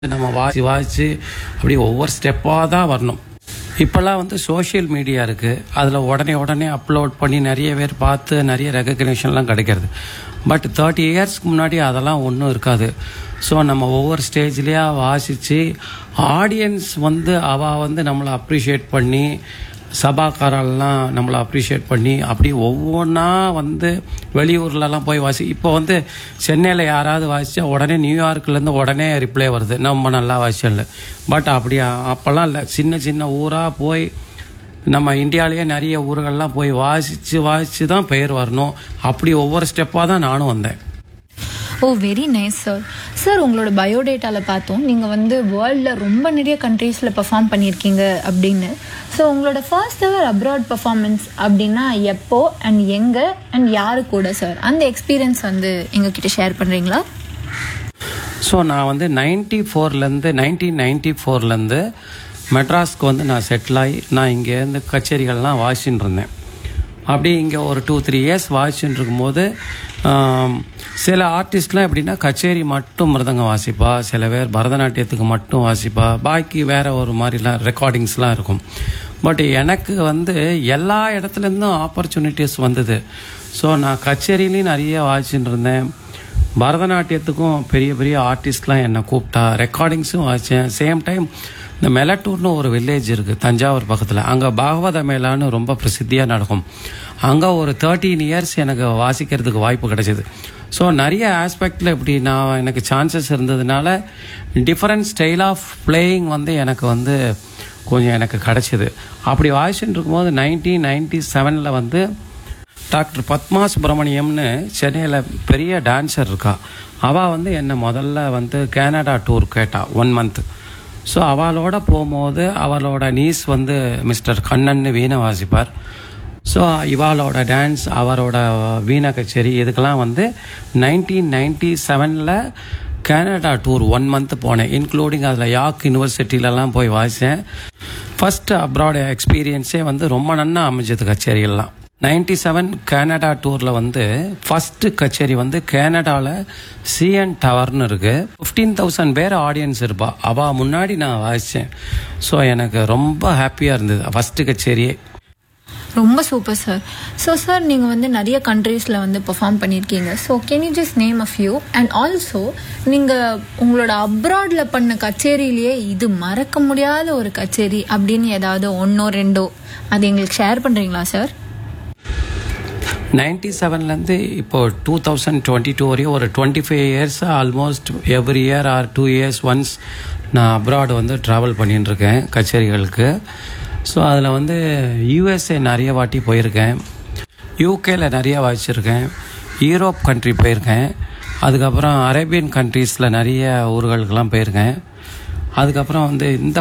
நம்ம வாசி வாசித்து அப்படியே ஒவ்வொரு ஸ்டெப்பாக தான் வரணும் இப்போல்லாம் வந்து சோஷியல் மீடியா இருக்குது அதில் உடனே உடனே அப்லோட் பண்ணி நிறைய பேர் பார்த்து நிறைய ரெகக்னேஷன்லாம் கிடைக்கிறது பட் தேர்ட்டி இயர்ஸ்க்கு முன்னாடி அதெல்லாம் ஒன்றும் இருக்காது ஸோ நம்ம ஒவ்வொரு ஸ்டேஜ்லேயா வாசித்து ஆடியன்ஸ் வந்து அவள் வந்து நம்மளை அப்ரிஷியேட் பண்ணி சபாக்காரெல்லாம் நம்மளை அப்ரிஷியேட் பண்ணி அப்படி ஒவ்வொன்றா வந்து வெளியூர்லலாம் போய் வாசி இப்போ வந்து சென்னையில் யாராவது வாசித்தா உடனே நியூயார்க்லேருந்து உடனே ரிப்ளை வருது நம்ம நல்லா வாசிச்சல பட் அப்படி அப்போல்லாம் இல்லை சின்ன சின்ன ஊராக போய் நம்ம இந்தியாவிலேயே நிறைய ஊர்கள்லாம் போய் வாசித்து வாசித்து தான் பெயர் வரணும் அப்படி ஒவ்வொரு ஸ்டெப்பாக தான் நானும் வந்தேன் oh very nice sir sir உங்களோட பயோடேட்டாவில் பார்த்தோம் நீங்கள் வந்து வேர்ல்டில் ரொம்ப நிறைய கண்ட்ரீஸில் பெர்ஃபார்ம் பண்ணியிருக்கீங்க அப்படின்னு ஸோ உங்களோட ஃபர்ஸ்ட் எவர் அப்ராட் பர்ஃபார்மன்ஸ் அப்படின்னா எப்போ அண்ட் எங்கே அண்ட் யாரு கூட சார் அந்த எக்ஸ்பீரியன்ஸ் வந்து எங்ககிட்ட ஷேர் பண்ணுறீங்களா ஸோ நான் வந்து நைன்டி ஃபோர்லேருந்து நைன்டீன் நைன்டி ஃபோர்லேருந்து மெட்ராஸ்க்கு வந்து நான் செட்டில் ஆகி நான் இங்கேருந்து கச்சேரிகள்லாம் வாசிச்சுட்டு இருந்தேன் அப்படி இங்கே ஒரு டூ த்ரீ இயர்ஸ் வாசிச்சுட்டு இருக்கும்போது ஆம், சில ஆர்டிஸ்ட்லாம் எப்படின்னா கச்சேரி மட்டும் மிருதங்க வாசிப்பா சில பேர் பரதநாட்டியத்துக்கு மட்டும் வாசிப்பா பாக்கி வேற ஒரு மாதிரிலாம் ரெக்கார்டிங்ஸ்லாம் இருக்கும் பட் எனக்கு வந்து எல்லா இடத்துலேருந்தும் ஆப்பர்ச்சுனிட்டிஸ் வந்தது ஸோ நான் கச்சேரியிலையும் நிறைய வாசிச்சுட்டு இருந்தேன் பரதநாட்டியத்துக்கும் பெரிய பெரிய ஆர்டிஸ்ட்லாம் என்னை கூப்பிட்டா ரெக்கார்டிங்ஸும் வாசித்தேன் சேம் டைம் இந்த மெலட்டூர்னு ஒரு வில்லேஜ் இருக்குது தஞ்சாவூர் பக்கத்தில் அங்கே பாகவத மேளான்னு ரொம்ப பிரசித்தியாக நடக்கும் அங்கே ஒரு தேர்ட்டீன் இயர்ஸ் எனக்கு வாசிக்கிறதுக்கு வாய்ப்பு கிடைச்சிது ஸோ நிறைய ஆஸ்பெக்டில் இப்படி நான் எனக்கு சான்சஸ் இருந்ததுனால டிஃப்ரெண்ட் ஸ்டைல் ஆஃப் பிளேயிங் வந்து எனக்கு வந்து கொஞ்சம் எனக்கு கிடச்சிது அப்படி வாசிச்சுட்டு இருக்கும்போது நைன்டீன் நைன்டி செவனில் வந்து டாக்டர் பத்மா சுப்பிரமணியம்னு சென்னையில் பெரிய டான்ஸர் இருக்கா அவள் வந்து என்னை முதல்ல வந்து கனடா டூர் கேட்டா ஒன் மந்த் ஸோ அவளோட போகும்போது அவளோட நீஸ் வந்து மிஸ்டர் கண்ணன் வீணை வாசிப்பார் ஸோ இவாளோட டான்ஸ் அவரோட வீணை கச்சேரி இதுக்கெல்லாம் வந்து நைன்டீன் நைன்டி செவனில் கனடா டூர் ஒன் மந்த் போனேன் இன்க்ளூடிங் அதில் யாக் யூனிவர்சிட்டிலலாம் போய் வாசித்தேன் ஃபஸ்ட்டு அப்ராட் எக்ஸ்பீரியன்ஸே வந்து ரொம்ப நன்னா அமைஞ்சது கச்சேரியெல்லாம் நைன்டி செவன் கனடா டூரில் வந்து ஃபஸ்ட்டு கச்சேரி வந்து கனடாவில் சிஎன் டவர்னு இருக்கு ஃபிஃப்டீன் தௌசண்ட் பேர் ஆடியன்ஸ் இருப்பா அவள் முன்னாடி நான் வாசித்தேன் ஸோ எனக்கு ரொம்ப ஹாப்பியாக இருந்தது ஃபஸ்ட்டு கச்சேரியே ரொம்ப சூப்பர் சார் ஸோ சார் நீங்கள் வந்து நிறைய கண்ட்ரீஸில் வந்து பெர்ஃபார்ம் பண்ணியிருக்கீங்க so can you just name a few and also நீங்கள் உங்களோட அப்ராடில் பண்ண கச்சேரியிலேயே இது மறக்க முடியாத ஒரு கச்சேரி அப்படின்னு ஏதாவது ஒன்றோ ரெண்டோ அது எங்களுக்கு ஷேர் பண்ணுறீங்களா சார் நைன்டி செவன்லேருந்து இப்போ டூ தௌசண்ட் டுவெண்ட்டி டூ வரையும் ஒரு twenty five years almost every year or two years once நான் அப்ராட் வந்து ட்ராவல் பண்ணிட்டு இருக்கேன் கச்சேரிகளுக்கு ஸோ அதில் வந்து யூஎஸ்ஏ நிறைய வாட்டி போயிருக்கேன் யூகேல நிறைய வாசிச்சிருக்கேன் யூரோப் கண்ட்ரி போயிருக்கேன் அதுக்கப்புறம் அரேபியன் கண்ட்ரீஸில் நிறைய ஊர்களுக்கெல்லாம் போயிருக்கேன் அதுக்கப்புறம் வந்து இந்த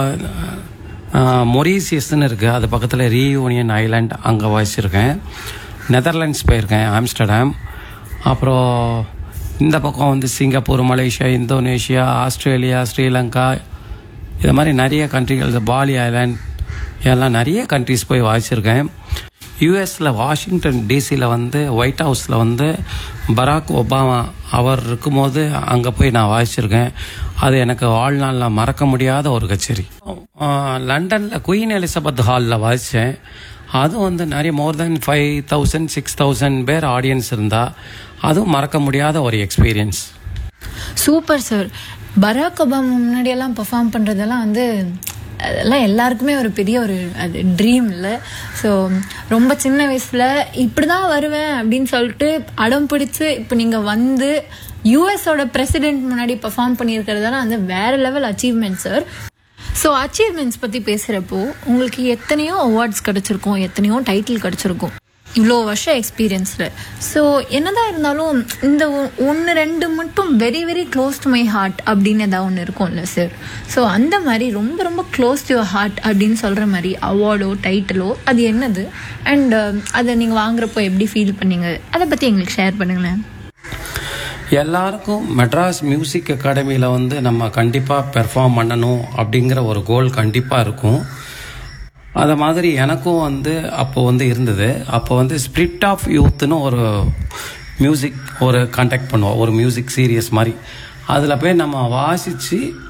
மொரீசியஸ்னு இருக்குது அது பக்கத்தில் ரீயூனியன் ஐலாண்ட் அங்கே வாசிச்சிருக்கேன் நெதர்லாண்ட்ஸ் போயிருக்கேன் ஆம்ஸ்டர்டாம் அப்புறம் இந்த பக்கம் வந்து Singapore Malaysia Indonesia Australia Sri Lanka இது மாதிரி நிறைய கண்ட்ரிகள் பாலி ஐலாண்ட் இதெல்லாம் நிறைய கண்ட்ரிஸ் போய் வாசிச்சிருக்கேன் யூஎஸில் வாஷிங்டன் டிசியில் வந்து ஒயிட் ஹவுஸில் வந்து பராக் ஒபாமா அவர் இருக்கும்போது அங்கே போய் நான் வாசிச்சிருக்கேன் அது எனக்கு வாழ்நாளில் மறக்க முடியாத ஒரு கச்சேரி லண்டனில் குயின் எலிசபெத் ஹாலில் வாசித்தேன் அதுவும் வந்து நிறைய more than five thousand six thousand பேர் ஆடியன்ஸ் இருந்தா அதுவும் மறக்க முடியாத ஒரு experience super sir Barack Obama முன்னாடியெல்லாம் பெர்ஃபார்ம் பண்ணுறதெல்லாம் வந்து அதெல்லாம் எல்லாருக்குமே ஒரு பெரிய ஒரு அது ட்ரீம் இல்லை ஸோ ரொம்ப சின்ன வயசில் இப்படி தான் வருவேன் அப்படின்னு சொல்லிட்டு அடம் பிடிச்சி இப்போ நீங்கள் வந்து யூஎஸோட பிரசிடென்ட் முன்னாடி பெர்ஃபார்ம் பண்ணியிருக்கிறதெல்லாம் வந்து வேற level achievement sir so achievements பற்றி பேசுகிறப்போ உங்களுக்கு எத்தனையோ அவார்ட்ஸ் கிடச்சிருக்கும் எத்தனையோ டைட்டில் கிடச்சிருக்கும் இவ்வளோ வருஷம் எக்ஸ்பீரியன்ஸில் ஸோ என்னதான் இருந்தாலும் இந்த ஒன்று ரெண்டு மட்டும் very very close to my heart அப்படின்னு ஏதாவது ஒன்று இருக்கும்ல சார் ஸோ அந்த மாதிரி ரொம்ப ரொம்ப க்ளோஸ் டு யுவர் ஹார்ட் அப்படின்னு சொல்கிற மாதிரி அவார்டோ டைட்டிலோ அது என்னது அண்ட் அதை நீங்கள் வாங்குறப்போ எப்படி ஃபீல் பண்ணீங்க அதை பற்றி எங்களுக்கு ஷேர் பண்ணுங்களேன் எல்லாருக்கும் மெட்ராஸ் மியூசிக் அகாடமியில் வந்து நம்ம கண்டிப்பாக பெர்ஃபார்ம் பண்ணணும் அப்படிங்கிற ஒரு கோல் கண்டிப்பாக இருக்கும் அதை மாதிரி எனக்கும் வந்து அப்போ வந்து இருந்தது அப்போ வந்து ஸ்பிரிட் ஆஃப் யூத்னு ஒரு மியூசிக் ஒரு கான்டாக்ட் பண்ணுவோம் ஒரு மியூசிக் சீரியஸ் மாதிரி அதில் போய் நம்ம வாசித்து